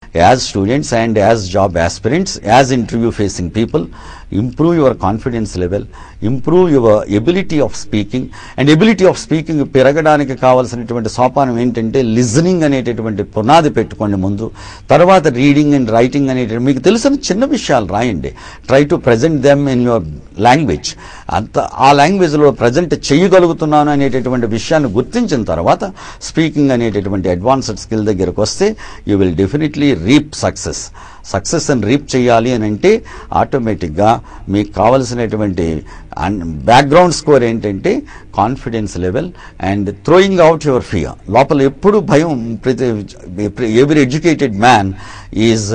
as students and as job aspirants as interview facing people improve your confidence level improve your ability of speaking and ability of speaking పెరగడానికి కావాల్సినటువంటి సోపానం ఏంటంటే listening అనేటటువంటి పునాది పెట్టుకోండి ముందు తర్వాత రీడింగ్ అండ్ రైటింగ్ అనేటువంటి మీకు తెలిసిన చిన్న విషయాలు రాయండి try to present them in your language అంత ఆ లాంగ్వేజ్లో ప్రజెంట్ చేయగలుగుతున్నాను అనేటటువంటి విషయాన్ని గుర్తించిన తర్వాత స్పీకింగ్ అనేటటువంటి అడ్వాన్స్డ్ స్కిల్ దగ్గరకు వస్తే you will definitely reap success success అని రీప్ చేయాలి అని అంటే ఆటోమేటిక్గా మీకు కావలసినటువంటి బ్యాక్గ్రౌండ్ స్కోర్ ఏంటంటే confidence level and throwing out your fear లోపల ఎప్పుడు భయం ప్రతి every educated man is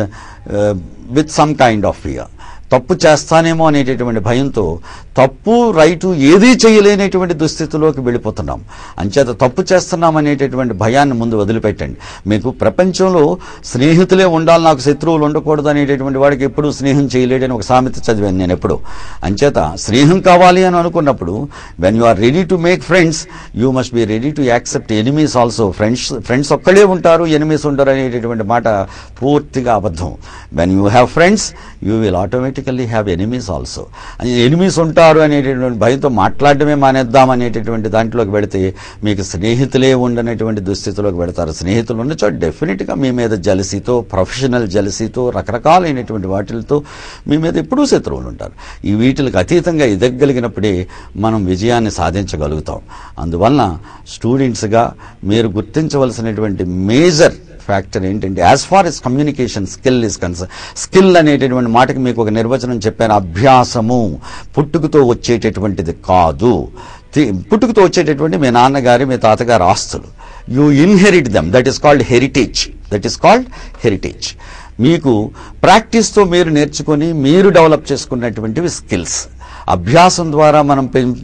with some kind of fear తప్పు చేస్తానేమో అనేటటువంటి భయంతో తప్పు రైటు ఏదీ చేయలేనటువంటి దుస్థితిలోకి వెళ్ళిపోతున్నాం అంచేత తప్పు చేస్తున్నాం అనేటటువంటి భయాన్ని ముందు వదిలిపెట్టండి మీకు ప్రపంచంలో స్నేహితులే ఉండాలి నాకు శత్రువులు ఉండకూడదు అనేటటువంటి వాడికి ఎప్పుడూ స్నేహం చేయలేడని ఒక సామెత చదివాను నేను ఎప్పుడు అంచేత స్నేహం కావాలి అని అనుకున్నప్పుడు when you are ready to make friends you must be ready to accept enemies also friends friends ఒక్కడే ఉంటారు ఎనిమీస్ ఉండరు అనేటటువంటి మాట పూర్తిగా అబద్ధం when you have friends you will automatically have enemies also enemies ఉంటారు అనేటటువంటి భయంతో మాట్లాడడమే మానేద్దాం అనేటటువంటి దాంట్లోకి పెడితే మీకు స్నేహితులే ఉండనటువంటి దుస్థితిలోకి పెడతారు స్నేహితులు ఉన్న చోట డెఫినెట్గా మీ మీద జలసీతో ప్రొఫెషనల్ జలసీతో రకరకాలైనటువంటి వాటిలతో మీ మీద ఎప్పుడూ శత్రువులు ఉంటారు ఈ వీటికి అతీతంగా ఎదగగలిగినప్పుడే మనం విజయాన్ని సాధించగలుగుతాం అందువలన స్టూడెంట్స్గా మీరు గుర్తించవలసినటువంటి మేజర్ ఫ్యాక్టర్ ఏంటంటే as far as communication skill is concern skill అనేటటువంటి మాటకి మీకు ఒక నిర్వచనం చెప్పాను అభ్యాసము పుట్టుకతో వచ్చేటటువంటిది కాదు తి- పుట్టుకతో వచ్చేటటువంటి మీ నాన్నగారి మీ తాతగారి ఆస్తులు you inherit them that is called heritage that is called heritage మీకు ప్రాక్టీస్తో మీరు నేర్చుకొని మీరు డెవలప్ చేసుకున్నటువంటివి స్కిల్స్ అభ్యాసం ద్వారా మనం పెం-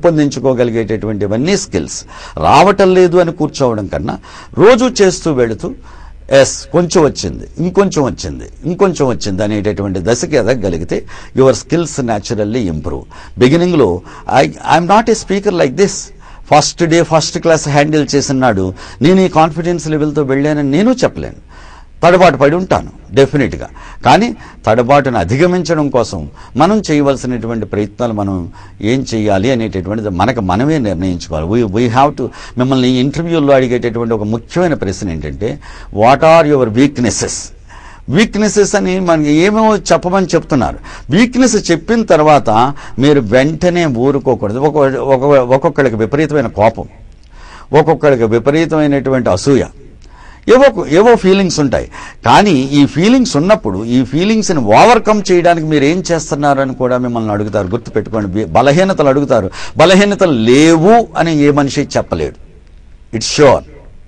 పెంపొందించుకోగలిగేటటువంటివన్నీ స్కిల్స్ రావటం లేదు అని కూర్చోవడం కన్నా రోజు చేస్తూ వెళుతూ ఎస్ కొంచెం వచ్చింది ఇంకొంచెం వచ్చింది ఇంకొంచెం వచ్చింది అనేటటువంటి దశకి ఎదగలిగితే యువర్ స్కిల్స్ న్యాచురల్లీ ఇంప్రూవ్ బిగినింగ్లో I I'm not a speaker like this first day first class handle చేసినాడు నేను ఈ కాన్ఫిడెన్స్ లెవెల్తో వెళ్ళానని నేను చెప్పలేను తడబాటు పడి ఉంటాను డెఫినెట్గా కానీ తడబాటును అధిగమించడం కోసం మనం చేయవలసినటువంటి ప్రయత్నాలు మనం ఏం చేయాలి అనేటటువంటిది మనకు మనమే నిర్ణయించుకోవాలి వీ వీ హ్యావ్ టు మిమ్మల్ని ఇంటర్వ్యూల్లో అడిగేటటువంటి ఒక ముఖ్యమైన ప్రశ్న ఏంటంటే what are your weaknesses weaknesses అని మనకి ఏమేమో చెప్పమని చెప్తున్నారు వీక్నెస్ చెప్పిన తర్వాత మీరు వెంటనే ఊరుకోకూడదు ఒక ఒక- ఒక్కొక్కడికి విపరీతమైన కోపం ఒక్కొక్కడికి విపరీతమైనటువంటి అసూయ ఏవో ఏవో ఫీలింగ్స్ ఉంటాయి కానీ ఈ ఫీలింగ్స్ ఉన్నప్పుడు ఈ ఫీలింగ్స్ని ఓవర్కమ్ చేయడానికి మీరు ఏం చేస్తున్నారని కూడా మిమ్మల్ని అడుగుతారు గుర్తుపెట్టుకోండి బి- బలహీనతలు అడుగుతారు బలహీనతలు లేవు అని ఏ మనిషి చెప్పలేడు ఇట్స్ షూర్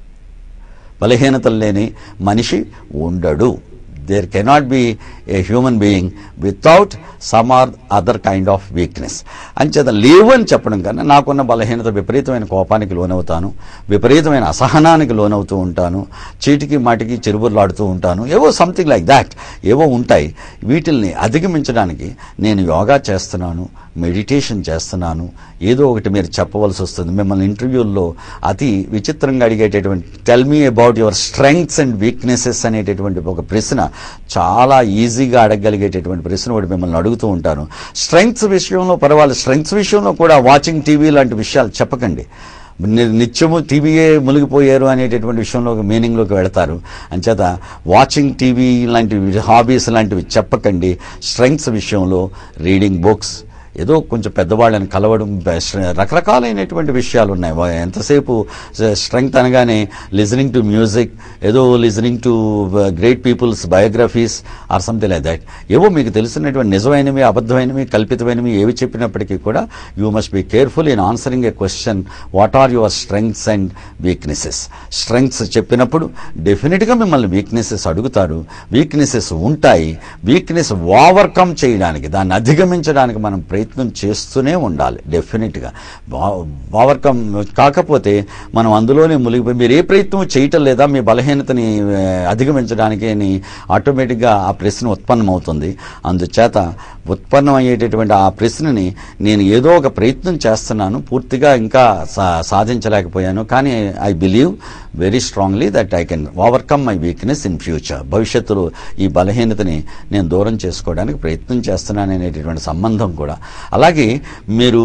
బలహీనతలు లేని మనిషి ఉండడు there cannot be a human being without some or other kind of weakness అంచేత లేవు అని చెప్పడం కన్నా నాకున్న బలహీనత విపరీతమైన కోపానికి లోనవుతాను విపరీతమైన అసహనానికి లోనవుతూ ఉంటాను చీటికి మాటికి చెరువులాడుతూ ఉంటాను ఏవో సంథింగ్ లైక్ దాట్ ఏవో ఉంటాయి వీటిల్ని అధిగమించడానికి నేను యోగా చేస్తున్నాను మెడిటేషన్ చేస్తున్నాను ఏదో ఒకటి మీరు చెప్పవలసి వస్తుంది మిమ్మల్ని ఇంటర్వ్యూల్లో అతి విచిత్రంగా అడిగేటటువంటి tell me about your strengths and weaknesses అనేటటువంటి ఒక ప్రశ్న చాలా ఈజీగా అడగగలిగేటటువంటి ప్రశ్న ఒకటి మిమ్మల్ని అడుగుతూ ఉంటాను స్ట్రెంగ్స్ విషయంలో పర్వాలేదు స్ట్రెంగ్స్ విషయంలో కూడా వాచింగ్ టీవీ లాంటి విషయాలు చెప్పకండి ని- నిత్యము టీవీయే మునిగిపోయారు అనేటటువంటి విషయంలో మీనింగ్లోకి వెళతారు అంచేత వాచింగ్ టీవీ లాంటి హాబీస్ లాంటివి చెప్పకండి స్ట్రెంగ్స్ విషయంలో రీడింగ్ బుక్స్ ఏదో కొంచెం పెద్దవాళ్ళని కలవడం బెస్ట్ రకరకాలైనటువంటి విషయాలు ఉన్నాయి వా- ఎంతసేపు స్ట్రెంగ్త్ అనగానే లిజనింగ్ టు మ్యూజిక్ ఏదో listening to great peoples biographies or something like that ఏవో మీకు తెలిసినటువంటి నిజమైనవి అబద్ధమైనవి కల్పితమైనవి ఏవి చెప్పినప్పటికీ కూడా you must be careful in answering a question what are your strengths and weaknesses strengths చెప్పినప్పుడు డెఫినెట్గా మిమ్మల్ని వీక్నెసెస్ అడుగుతారు వీక్నెసెస్ ఉంటాయి వీక్నెస్ ఓవర్కమ్ చేయడానికి దాన్ని అధిగమించడానికి మనం ప్రయత్నం చేస్తూనే ఉండాలి డెఫినెట్గా ఓవర్కమ్ కాకపోతే మనం అందులోనే మునిగిపోయి మీరు ఏ ప్రయత్నం చేయటం లేదా మీ బలహీనతని ఆ, అధిగమించడానికి అని ఆటోమేటిక్గా ఆ ప్రశ్న ఉత్పన్నమవుతుంది అందుచేత ఉత్పన్నం అయ్యేటటువంటి ఆ ప్రశ్నని నేను ఏదో ఒక ప్రయత్నం చేస్తున్నాను పూర్తిగా ఇంకా సా- సాధించలేకపోయాను కానీ I believe very strongly that I can overcome my weakness in future భవిష్యత్తులో ఈ బలహీనతని నేను దూరం చేసుకోవడానికి ప్రయత్నం చేస్తున్నాను అనేటటువంటి సంబంధం కూడా అలాగే మీరు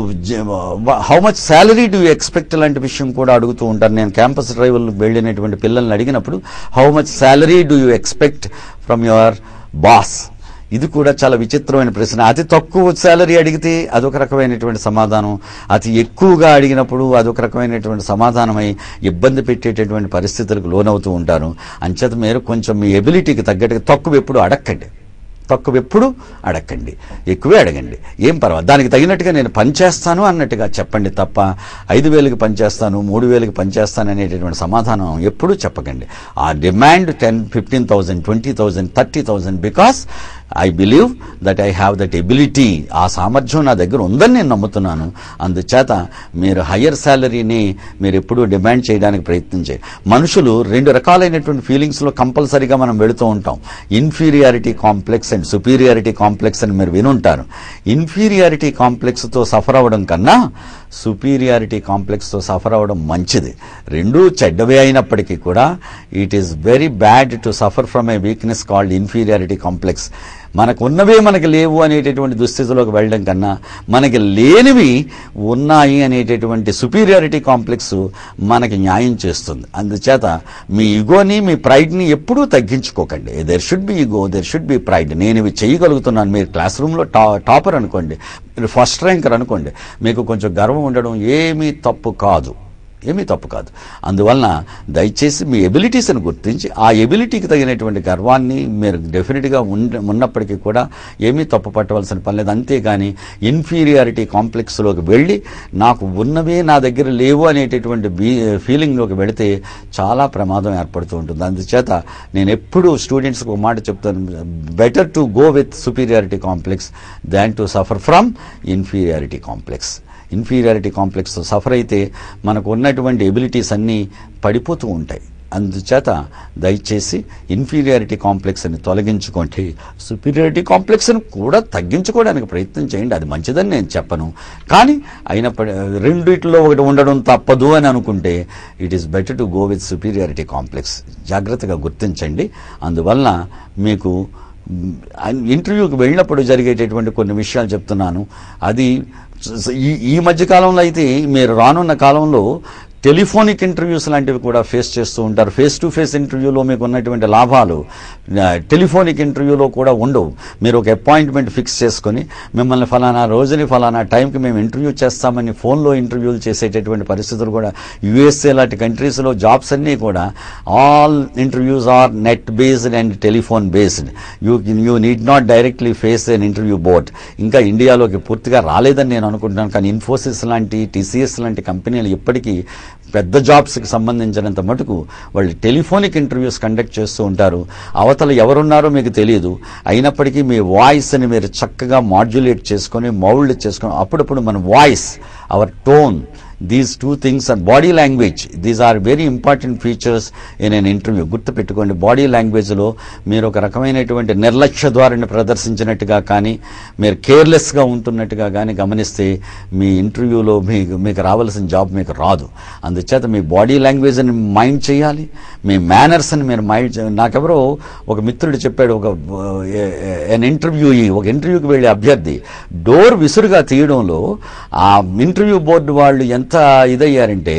how much salary do expect లాంటి విషయం కూడా అడుగుతూ ఉంటారు నేను క్యాంపస్ డ్రైవర్ వెళ్ళినటువంటి పిల్లల్ని అడిగినప్పుడు how much salary do you expect from your boss ఇది కూడా చాలా విచిత్రమైన ప్రశ్న అతి తక్కువ శాలరీ అడిగితే అదొక రకమైనటువంటి సమాధానం అతి ఎక్కువగా అడిగినప్పుడు అదొక రకమైనటువంటి సమాధానమై ఇబ్బంది పెట్టేటటువంటి పరిస్థితులకు లోనవుతూ ఉంటారు అంచేత మీరు కొంచెం మీ ఎబిలిటీకి తగ్గట్టుగా తక్కువ ఎప్పుడు అడక్కండి తక్కువ ఎప్పుడు అడగండి ఎక్కువే అడగండి ఏం పర్వాలేదు దానికి తగినట్టుగా నేను పనిచేస్తాను అన్నట్టుగా చెప్పండి తప్ప ఐదు వేలకి పనిచేస్తాను మూడు వేలకి పనిచేస్తాను అనేటటువంటి సమాధానం ఎప్పుడూ చెప్పకండి ఆ demand ten fifteen thousand twenty thousand thirty thousand because I believe that I have that ability ఆ సామర్థ్యం నా దగ్గర ఉందని నేను నమ్ముతున్నాను అందుచేత మీరు హయ్యర్ శాలరీని మీరు ఎప్పుడూ డిమాండ్ చేయడానికి ప్రయత్నం చేయండి మనుషులు రెండు రకాలైనటువంటి ఫీలింగ్స్లో కంపల్సరీగా మనం వెళుతూ ఉంటాం inferiority complex and superiority complex అని మీరు వినుంటారు ఇన్ఫీరియారిటీ కాంప్లెక్స్తో సఫర్ అవ్వడం కన్నా సుపీరియారిటీ కాంప్లెక్స్తో సఫర్ అవ్వడం మంచిది రెండూ చెడ్డవే అయినప్పటికీ కూడా it is very bad to suffer from a weakness called inferiority complex మనకు ఉన్నవే మనకి లేవు అనేటటువంటి దుస్థితిలోకి వెళ్ళడం కన్నా మనకి లేనివి ఉన్నాయి అనేటటువంటి సుపీరియారిటీ కాంప్లెక్స్ మనకి న్యాయం చేస్తుంది అందుచేత మీ ఇగోని మీ ప్రైడ్ని ఎప్పుడూ తగ్గించుకోకండి there should be ego there should be pride నేను ఇవి చేయగలుగుతున్నాను మీరు క్లాస్ రూమ్లో టా టాపర్ అనుకోండి మీరు ఫస్ట్ ర్యాంకర్ అనుకోండి మీకు కొంచెం గర్వం ఉండడం ఏమీ తప్పు కాదు ఏమీ తప్పు కాదు అందువలన దయచేసి మీ ఎబిలిటీస్ని గుర్తించి ఆ ఎబిలిటీకి తగినటువంటి గర్వాన్ని మీరు డెఫినెట్గా ఉండ ఉన్నప్పటికీ కూడా ఏమీ తప్పు పట్టవలసిన పని లేదు అంతేగాని ఇన్ఫీరియారిటీ కాంప్లెక్స్లోకి వెళ్ళి నాకు ఉన్నవే నా దగ్గర లేవు అనేటటువంటి బీ ఫీలింగ్లోకి వెళితే చాలా ప్రమాదం ఏర్పడుతూ ఉంటుంది అందుచేత నేను ఎప్పుడూ స్టూడెంట్స్కి ఒక మాట చెప్తాను better to go with superiority complex than to suffer from inferiority complex inferiority కాంప్లెక్స్తో సఫర్ అయితే మనకు ఉన్నటువంటి ఎబిలిటీస్ అన్నీ పడిపోతూ ఉంటాయి అందుచేత దయచేసి ఇన్ఫీరియారిటీ కాంప్లెక్స్ అని తొలగించుకోండి సుపీరియారిటీ కాంప్లెక్స్ని కూడా తగ్గించుకోవడానికి ప్రయత్నం చేయండి అది మంచిదని నేను చెప్పను కానీ అయినప్పటి రెండిట్లో ఒకటి ఉండడం తప్పదు అని అనుకుంటే it is better to go with superiority complex జాగ్రత్తగా గుర్తించండి అందువలన మీకు ఇంటర్వ్యూకి వెళ్ళినప్పుడు జరిగేటటువంటి కొన్ని విషయాలు చెప్తున్నాను అది ఈ ఈ మధ్య కాలంలో అయితే మీరు రానున్న కాలంలో టెలిఫోనిక్ ఇంటర్వ్యూస్ లాంటివి కూడా ఫేస్ చేస్తూ ఉంటారు ఫేస్ టు ఫేస్ ఇంటర్వ్యూలో మీకు ఉన్నటువంటి లాభాలు ఆ, టెలిఫోనిక్ ఇంటర్వ్యూలో కూడా ఉండవు మీరు ఒక అపాయింట్మెంట్ ఫిక్స్ చేసుకొని మిమ్మల్ని ఫలానా రోజుని ఫలానా టైంకి మేము ఇంటర్వ్యూ చేస్తామని ఫోన్లో ఇంటర్వ్యూలు చేసేటటువంటి పరిస్థితులు కూడా యుఎస్ఏ లాంటి కంట్రీస్లో జాబ్స్ అన్నీ కూడా all interviews are net based and telephone based you you need not directly face an interview board ఇంకా ఇండియాలోకి పూర్తిగా రాలేదని నేను అనుకుంటున్నాను కానీ ఇన్ఫోసిస్ లాంటి టీసీఎస్ లాంటి కంపెనీలు ఇప్పటికీ పెద్ద జాబ్స్కి సంబంధించినంత మటుకు వాళ్ళు టెలిఫోనిక్ ఇంటర్వ్యూస్ కండక్ట్ చేస్తూ ఉంటారు అవతల ఎవరున్నారో మీకు తెలియదు అయినప్పటికీ మీ వాయిస్ని మీరు చక్కగా మాడ్యులేట్ చేసుకొని మౌల్డ్ చేసుకొని అప్పుడప్పుడు మన voice our tone these two things and body language these are very important features in an interview గుర్తుపెట్టుకోండి బాడీ లాంగ్వేజ్లో మీరు ఒక రకమైనటువంటి నిర్లక్ష్య ధోరణి ప్రదర్శించినట్టుగా కానీ మీరు కేర్లెస్గా ఉంటున్నట్టుగా కానీ గమనిస్తే మీ ఇంటర్వ్యూలో మీకు మీకు రావాల్సిన జాబ్ మీకు రాదు అందుచేత మీ బాడీ లాంగ్వేజ్ని మైండ్ చేయాలి మీ మేనర్స్ని మీరు మైండ్ చేయాలి నాకెవరో ఒక మిత్రుడు చెప్పాడు ఒక ఎన్ ఇంటర్వ్యూ ఒక ఇంటర్వ్యూకి వెళ్ళే అభ్యర్థి డోర్ విసురుగా తీయడంలో ఆ ఇంటర్వ్యూ బోర్డు వాళ్ళు ఎంత ఇదయ్యారంటే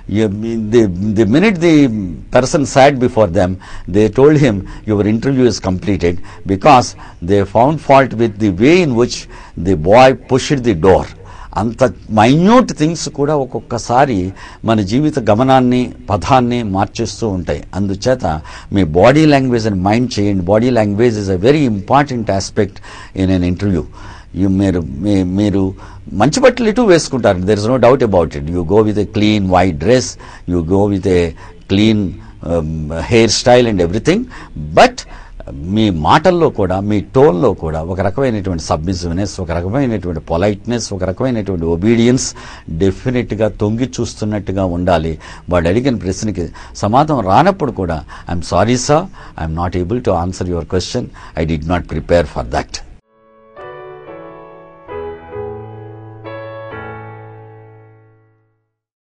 the minute the person said before them they told him your interview is completed because they found fault with the way in which the boy pushed the door అంత minute things కూడా ఒక్కొక్కసారి మన జీవిత గమనాన్ని పదాన్ని మార్చేస్తూ ఉంటాయి అందుచేత మీ బాడీ లాంగ్వేజ్ని మైండ్ చేయండి body language is a very important aspect in an interview you మీరు మీ- మీరు మంచి బట్టలు ఇటు వేసుకుంటారు there is no doubt about it you go with a clean white dress you go with a clean hair style and everything but మీ మాటల్లో కూడా మీ టోన్లో కూడా ఒక రకమైనటువంటి సబ్మిసివ్నెస్ ఒక రకమైనటువంటి పొలైట్నెస్ ఒక రకమైనటువంటి ఒబీడియన్స్ డెఫినెట్గా తొంగి చూస్తున్నట్టుగా ఉండాలి వాడు అడిగిన ప్రశ్నకి సమాధానం రానప్పుడు కూడా I'm sorry sir I'm not able to answer your question I did not prepare for that